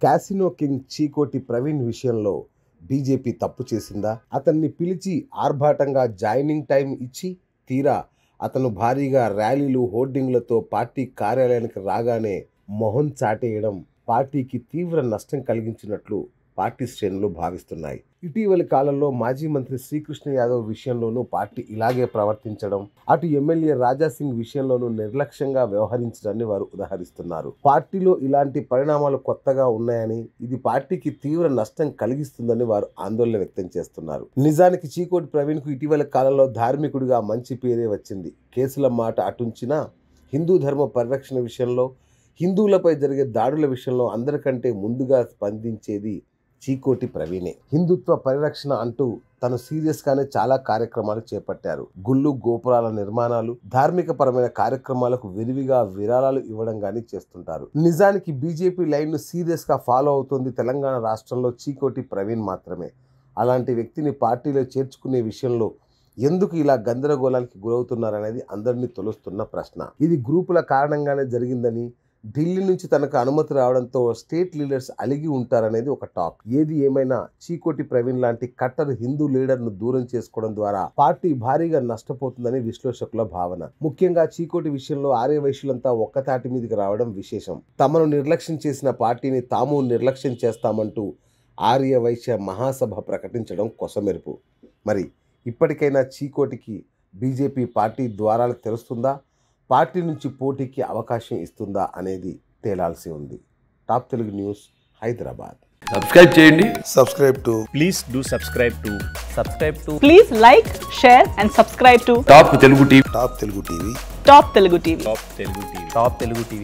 Casino king Chikoti Praveen విషయంలో BJP తప్పు చేసిందా అతన్ని పిలిచి ఆర్భాటంగా జాయినింగ్ టైం ఇచ్చి తీరా అతను భారీగా ర్యాలీలు హోర్డింగ్లతో పార్టీ కార్యాలయానికి రాగానే మొహం చాటేయడం పార్టీకి తీవ్ర నష్టం కలిగించినట్లు పార్టీ శ్రేణులు భావిస్తున్నాయి ఇటీవలి కాలంలో మాజీ మంత్రి శ్రీకృష్ణ యాదవ్ విషయంలోనూ పార్టీ ఇలాగే ప్రవర్తించడం అటు ఎమ్మెల్యే రాజాసింగ్ విషయంలోనూ నిర్లక్ష్యంగా వ్యవహరించడాన్ని వారు ఉదహరిస్తున్నారు పార్టీలో ఇలాంటి పరిణామాలు కొత్తగా ఉన్నాయని ఇది పార్టీకి తీవ్ర నష్టం కలిగిస్తుందని వారు ఆందోళన వ్యక్తం చేస్తున్నారు నిజానికి చీకోటి ప్రవీణ్ కు ఇటీవల కాలంలో ధార్మికుడిగా మంచి పేరే వచ్చింది కేసుల మాట అటుంచినా హిందూ ధర్మ పరిరక్షణ విషయంలో హిందువులపై జరిగే దాడుల విషయంలో అందరికంటే ముందుగా స్పందించేది చీకోటి ప్రవీణే హిందుత్వ పరిరక్షణ అంటూ తను సీరియస్ గానే చాలా కార్యక్రమాలు చేపట్టారు గుళ్ళు గోపురాల నిర్మాణాలు ధార్మిక పరమైన కార్యక్రమాలకు విరివిగా విరాళాలు ఇవ్వడం గానీ చేస్తుంటారు నిజానికి బీజేపీ లైన్ ను సీరియస్ గా ఫాలో అవుతుంది తెలంగాణ రాష్ట్రంలో చీకోటి ప్రవీణ్ మాత్రమే అలాంటి వ్యక్తిని పార్టీలో చేర్చుకునే విషయంలో ఎందుకు ఇలా గందరగోళానికి గురవుతున్నారనేది అందరినీ తొలుస్తున్న ప్రశ్న ఇది గ్రూపుల కారణంగానే జరిగిందని ఢిల్లీ నుంచి తనకు అనుమతి రావడంతో స్టేట్ లీడర్స్ అలిగి ఉంటారనేది ఒక టాక్ ఏది ఏమైనా చీకోటి ప్రవీణ్ లాంటి కట్టర్ హిందూ లీడర్ను దూరం చేసుకోవడం ద్వారా పార్టీ భారీగా నష్టపోతుందని విశ్లేషకుల భావన ముఖ్యంగా చీకోటి విషయంలో ఆర్య వైశ్యులంతా ఒక్కతాటి మీదకి రావడం విశేషం తమను నిర్లక్ష్యం చేసిన పార్టీని తాము నిర్లక్ష్యం చేస్తామంటూ ఆర్య వైశ్య మహాసభ ప్రకటించడం కొసమెరుపు మరి ఇప్పటికైనా చీకోటికి బీజేపీ పార్టీ ద్వారాలు తెరుస్తుందా పార్టీ నుంచి పోటీకి అవకాశం ఇస్తుందా అనేది తేలాల్సి ఉంది top Telugu news Hyderabad subscribe చేయండి subscribe to please do subscribe to subscribe to Please like, share, and subscribe to top Telugu TV Top Telugu TV. Top Telugu TV. top telugu tv top telugu tv